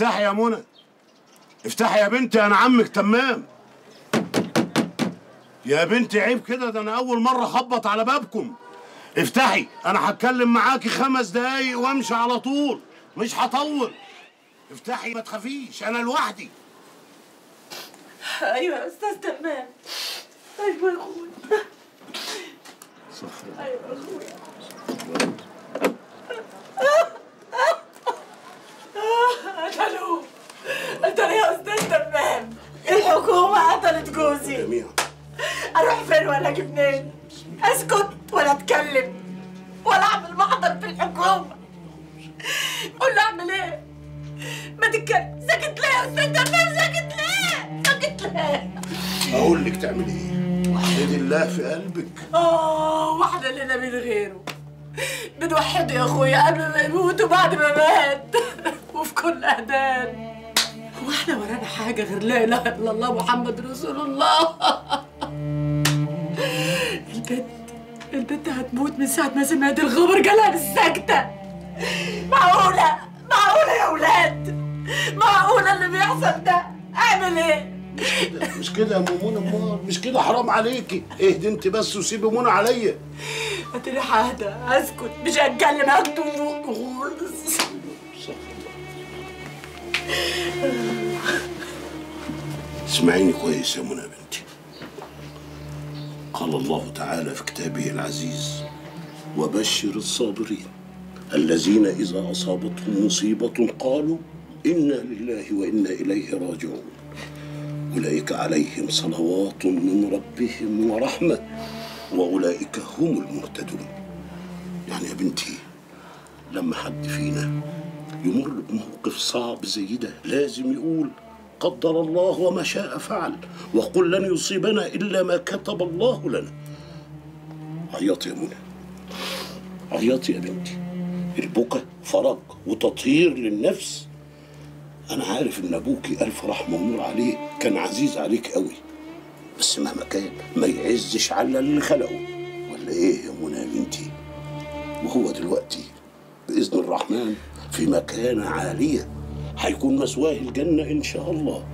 افتحي يا منى افتحي يا بنتي انا عمك تمام يا بنتي عيب كده ده انا اول مره اخبط على بابكم افتحي انا هتكلم معاكي خمس دقايق وامشي على طول مش هطول افتحي ما تخافيش انا لوحدي ايوه يا استاذ تمام ايوه يا اخويا ايوه يا اخويا قتلوه قتلوا يا استاذ تمام الحكومه قتلت جوزي جميعا اروح فين ولا اجي منين اسكت ولا اتكلم ولا اعمل محضر في الحكومه قول له اعمل ايه ما تتكلم ساكت ليه يا استاذ تمام ساكت ليه ساكت ليه اقول لك تعملي ايه وحدي الله في قلبك اه واحدة لنا من غيره بنوحده يا اخويا قبل ما يموت وبعد ما مات وفي كل اذان هو احنا ورانا حاجة غير لا اله الا الله محمد رسول الله البنت البنت هتموت من ساعة ما سمعت الخبر جالها بالسكتة معقولة معقولة يا ولاد معقولة اللي بيحصل ده اعمل ايه مش كده يا ام منى امال مش كده حرام عليكي اهدي انت بس وسيبي منى عليا هتري ههدى اسكت مش هتكلم هكتم خالص اسمعيني كويس يا منى بنتي قال الله تعالى في كتابه العزيز وبشر الصابرين الذين إذا أصابتهم مصيبة قالوا إنا لله وإنا إليه راجعون أولئك عليهم صلوات من ربهم ورحمة وأولئك هم المهتدون يعني يا بنتي لما حد فينا يمر بموقف صعب زي ده لازم يقول قدر الله وما شاء فعل وقل لن يصيبنا إلا ما كتب الله لنا عيطي يا منى عيطي يا بنتي البكا فرج وتطهير للنفس أنا عارف إن أبوكي ألف رحمة ونور عليه كان عزيز عليك قوي بس مهما كان ما يعزش على اللي خلقه ولا إيه يا منى يا بنتي وهو دلوقتي بإذن الرحمن في مكانة عالية هيكون مسواه الجنة إن شاء الله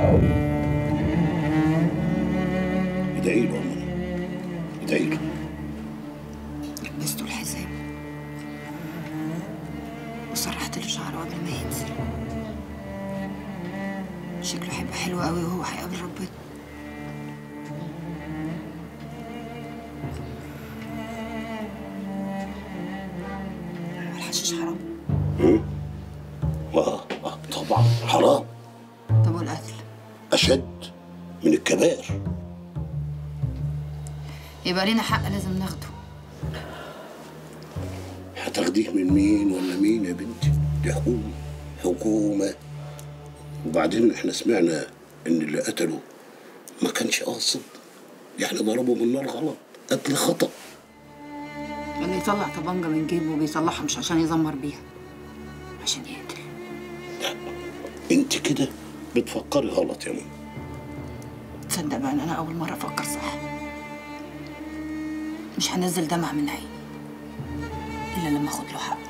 ادعي له يا منى ادعي له لبسته الحزام وسرحت له شعره قبل ما ينزل شكله هيبقى حلو قوي وهو هيقابل ربنا والحشيش حرام آه آه طبعا حرام طب والقتل أشد من الكبائر يبقى لينا حق لازم ناخده هتاخديه من مين ولا مين يا بنتي دي حكومة حكومة وبعدين احنا سمعنا ان اللي قتله ما كانش قاصد يعني ضربه بالنار غلط قتل خطأ اللي يطلع طبنجة من جيبه بيطلعها مش عشان يزمر بيها عشان يقتل انت كده بتفكري غلط يا ماما تصدق بقى ان انا اول مرة افكر صح مش هنزل دمع من عيني الا لما اخد له حقه